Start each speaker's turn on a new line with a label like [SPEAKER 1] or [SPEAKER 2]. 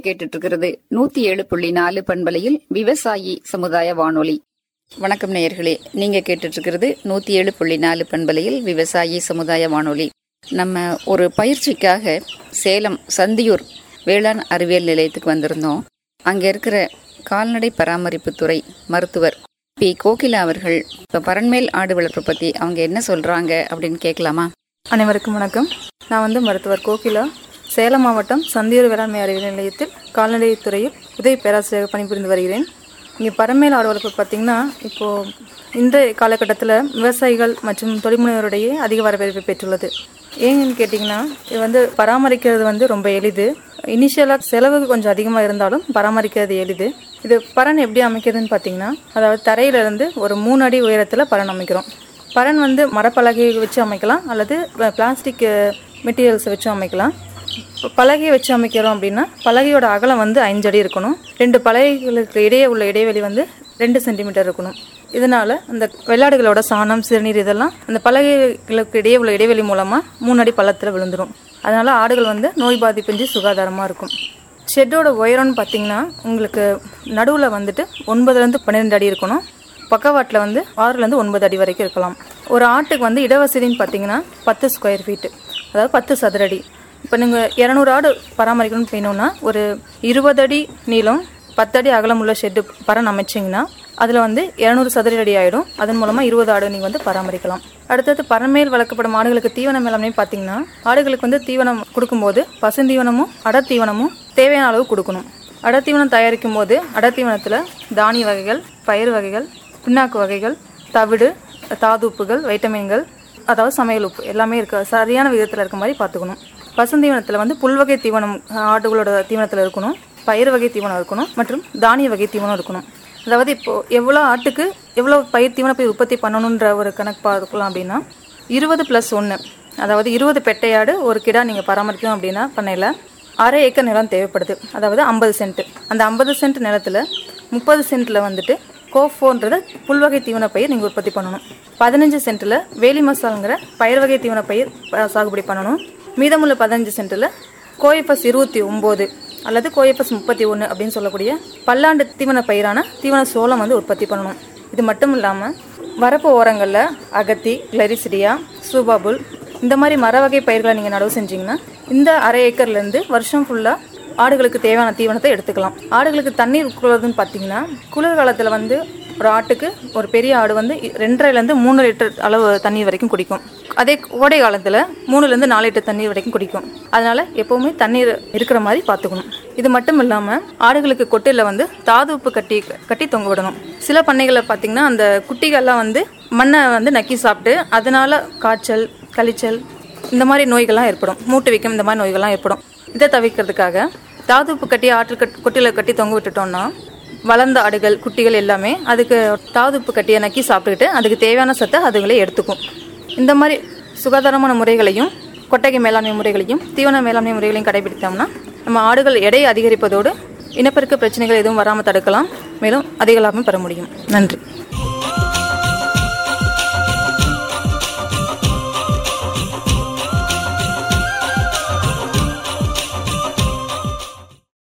[SPEAKER 1] கேட்டுட்டு இருக்கிறது நூத்தி ஏழு புள்ளி நாலு பண்பலையில் விவசாயி சமுதாய வானொலி வணக்கம் நேயர்களே நீங்க கேட்டுட்டு இருக்கிறது நூத்தி ஏழு புள்ளி நாலு பண்பலையில் விவசாயி சமுதாய வானொலி நம்ம ஒரு பயிற்சிக்காக சேலம் சந்தியூர் வேளாண் அறிவியல் நிலையத்துக்கு வந்திருந்தோம் அங்க இருக்கிற கால்நடை பராமரிப்பு துறை மருத்துவர் பி கோகிலா அவர்கள் இப்ப பரண்மேல் ஆடு வளர்ப்பு பத்தி அவங்க என்ன சொல்றாங்க அப்படின்னு கேட்கலாமா
[SPEAKER 2] அனைவருக்கும் வணக்கம் நான் வந்து மருத்துவர் கோகிலா சேலம் மாவட்டம் சந்தியூர் வேளாண்மை அறிவியல் நிலையத்தில் கால்நடைத் துறையில் உதவி பேராசிரியர் பணிபுரிந்து வருகிறேன் இங்கே பரமேல் ஆடு வளர்ப்பு பார்த்திங்கன்னா இப்போது இந்த காலகட்டத்தில் விவசாயிகள் மற்றும் தொழில்முனைவோரிடையே அதிக வரவேற்பை பெற்றுள்ளது ஏன்னு கேட்டிங்கன்னா இது வந்து பராமரிக்கிறது வந்து ரொம்ப எளிது இனிஷியலாக செலவு கொஞ்சம் அதிகமாக இருந்தாலும் பராமரிக்கிறது எளிது இது பரன் எப்படி அமைக்கிறதுன்னு பார்த்தீங்கன்னா அதாவது தரையிலிருந்து ஒரு மூணு அடி உயரத்தில் பரன் அமைக்கிறோம் பரன் வந்து மரப்பலகையை வச்சு அமைக்கலாம் அல்லது பிளாஸ்டிக் மெட்டீரியல்ஸை வச்சு அமைக்கலாம் இப்போ பலகையை வச்சு அமைக்கிறோம் அப்படின்னா பலகையோட அகலம் வந்து அஞ்சு அடி இருக்கணும் ரெண்டு பலகைகளுக்கு இடையே உள்ள இடைவெளி வந்து ரெண்டு சென்டிமீட்டர் இருக்கணும் இதனால அந்த வெள்ளாடுகளோட சாணம் சிறுநீர் இதெல்லாம் அந்த பலகைகளுக்கு இடையே உள்ள இடைவெளி மூலமாக மூணு அடி பள்ளத்தில் விழுந்துடும் அதனால ஆடுகள் வந்து நோய் பாதிப்பின்றி சுகாதாரமாக இருக்கும் ஷெட்டோட உயரம்னு பார்த்தீங்கன்னா உங்களுக்கு நடுவில் வந்துட்டு ஒன்பதுலேருந்து பன்னிரெண்டு அடி இருக்கணும் பக்கவாட்டில் வந்து ஆறுலேருந்து ஒன்பது அடி வரைக்கும் இருக்கலாம் ஒரு ஆட்டுக்கு வந்து இடவசதின்னு பார்த்தீங்கன்னா பத்து ஸ்கொயர் ஃபீட்டு அதாவது பத்து சதுரடி இப்போ நீங்கள் இரநூறு ஆடு பராமரிக்கணும்னு வேணும்னா ஒரு இருபது அடி நீளம் பத்தடி அகலம் உள்ள ஷெட்டு பரம் அமைச்சிங்கன்னா அதில் வந்து இரநூறு சதுர அடி ஆகிடும் அதன் மூலமாக இருபது ஆடு நீங்கள் வந்து பராமரிக்கலாம் அடுத்தது பரமேல் வளர்க்கப்படும் ஆடுகளுக்கு தீவனம் மேலாண்மை பார்த்தீங்கன்னா ஆடுகளுக்கு வந்து தீவனம் கொடுக்கும்போது பசுந்தீவனமும் அடத்தீவனமும் தேவையான அளவு கொடுக்கணும் அடத்தீவனம் தயாரிக்கும் போது அடத்தீவனத்தில் தானிய வகைகள் பயிர் வகைகள் பின்னாக்கு வகைகள் தவிடு தாதுப்புகள் வைட்டமின்கள் அதாவது சமையல் உப்பு எல்லாமே இருக்க சரியான விதத்தில் இருக்க மாதிரி பார்த்துக்கணும் பசுந்தீவனத்தில் வந்து புல்வகை தீவனம் ஆடுகளோட தீவனத்தில் இருக்கணும் பயிர் வகை தீவனம் இருக்கணும் மற்றும் தானிய வகை தீவனம் இருக்கணும் அதாவது இப்போது எவ்வளோ ஆட்டுக்கு எவ்வளோ பயிர் தீவன பயிர் உற்பத்தி பண்ணணுன்ற ஒரு கணக்கு பார்க்கலாம் அப்படின்னா இருபது ப்ளஸ் ஒன்று அதாவது இருபது பெட்டையாடு ஒரு கிடா நீங்கள் பராமரிக்கணும் அப்படின்னா பண்ணையில் அரை ஏக்கர் நிலம் தேவைப்படுது அதாவது ஐம்பது சென்ட் அந்த ஐம்பது சென்ட் நிலத்தில் முப்பது சென்ட்டில் வந்துட்டு கோஃபோன்றது புல்வகை தீவன பயிர் நீங்கள் உற்பத்தி பண்ணணும் பதினஞ்சு சென்ட்டில் வேலி மசாலுங்கிற பயிர் வகை தீவன பயிர் ப- சாகுபடி பண்ணணும் மீதமுள்ள பதினஞ்சு சென்ட்டில் கோயப்பஸ் இருபத்தி ஒம்பது அல்லது கோயப்பஸ் முப்பத்தி ஒன்று அப்படின்னு சொல்லக்கூடிய பல்லாண்டு தீவன பயிரான தீவன சோளம் வந்து உற்பத்தி பண்ணணும் இது மட்டும் இல்லாமல் வரப்பு ஓரங்களில் அகத்தி கிளரிசிடியா சூபாபுல் இந்த மாதிரி மர வகை பயிர்களை நீங்கள் நடவு செஞ்சீங்கன்னா இந்த அரை ஏக்கர்லேருந்து வருஷம் ஃபுல்லாக ஆடுகளுக்கு தேவையான தீவனத்தை எடுத்துக்கலாம் ஆடுகளுக்கு தண்ணீர் உட்கொள்வதுன்னு பார்த்தீங்கன்னா குளிர்காலத்தில் வந்து ஒரு ஆட்டுக்கு ஒரு பெரிய ஆடு வந்து இ- ரெண்டரைலேருந்து மூணு லிட்டர் அளவு தண்ணீர் வரைக்கும் குடிக்கும் அதே கோடை காலத்தில் மூணுலேருந்து நாலு லிட்டர் தண்ணீர் வரைக்கும் குடிக்கும் அதனால எப்போவுமே தண்ணீர் இருக்கிற மாதிரி பார்த்துக்கணும் இது மட்டும் இல்லாமல் ஆடுகளுக்கு கொட்டில் வந்து தாது உப்பு கட்டி கட்டி தொங்க விடணும் சில பண்ணைகளில் பார்த்தீங்கன்னா அந்த குட்டிகள்லாம் வந்து மண்ணை வந்து நக்கி சாப்பிட்டு அதனால காய்ச்சல் கழிச்சல் இந்த மாதிரி நோய்கள்லாம் ஏற்படும் மூட்டு வீக்கம் இந்த மாதிரி நோய்கள்லாம் ஏற்படும் இதை தவிர்க்கிறதுக்காக தாது உப்பு கட்டி ஆற்று கட் கொட்டியில் கட்டி தொங்க விட்டுட்டோம்னா வளர்ந்த ஆடுகள் குட்டிகள் எல்லாமே அதுக்கு தாது உப்பு கட்டியை நக்கி சாப்பிட்டுக்கிட்டு அதுக்கு தேவையான சத்தை அதுகளே எடுத்துக்கும் இந்த மாதிரி சுகாதாரமான முறைகளையும் கொட்டகை மேலாண்மை முறைகளையும் தீவன மேலாண்மை முறைகளையும் கடைபிடித்தோம்னா நம்ம ஆடுகள் எடையை அதிகரிப்பதோடு இனப்பெருக்க பிரச்சனைகள் எதுவும் வராமல் தடுக்கலாம் மேலும் அதிக லாபம் பெற முடியும் நன்றி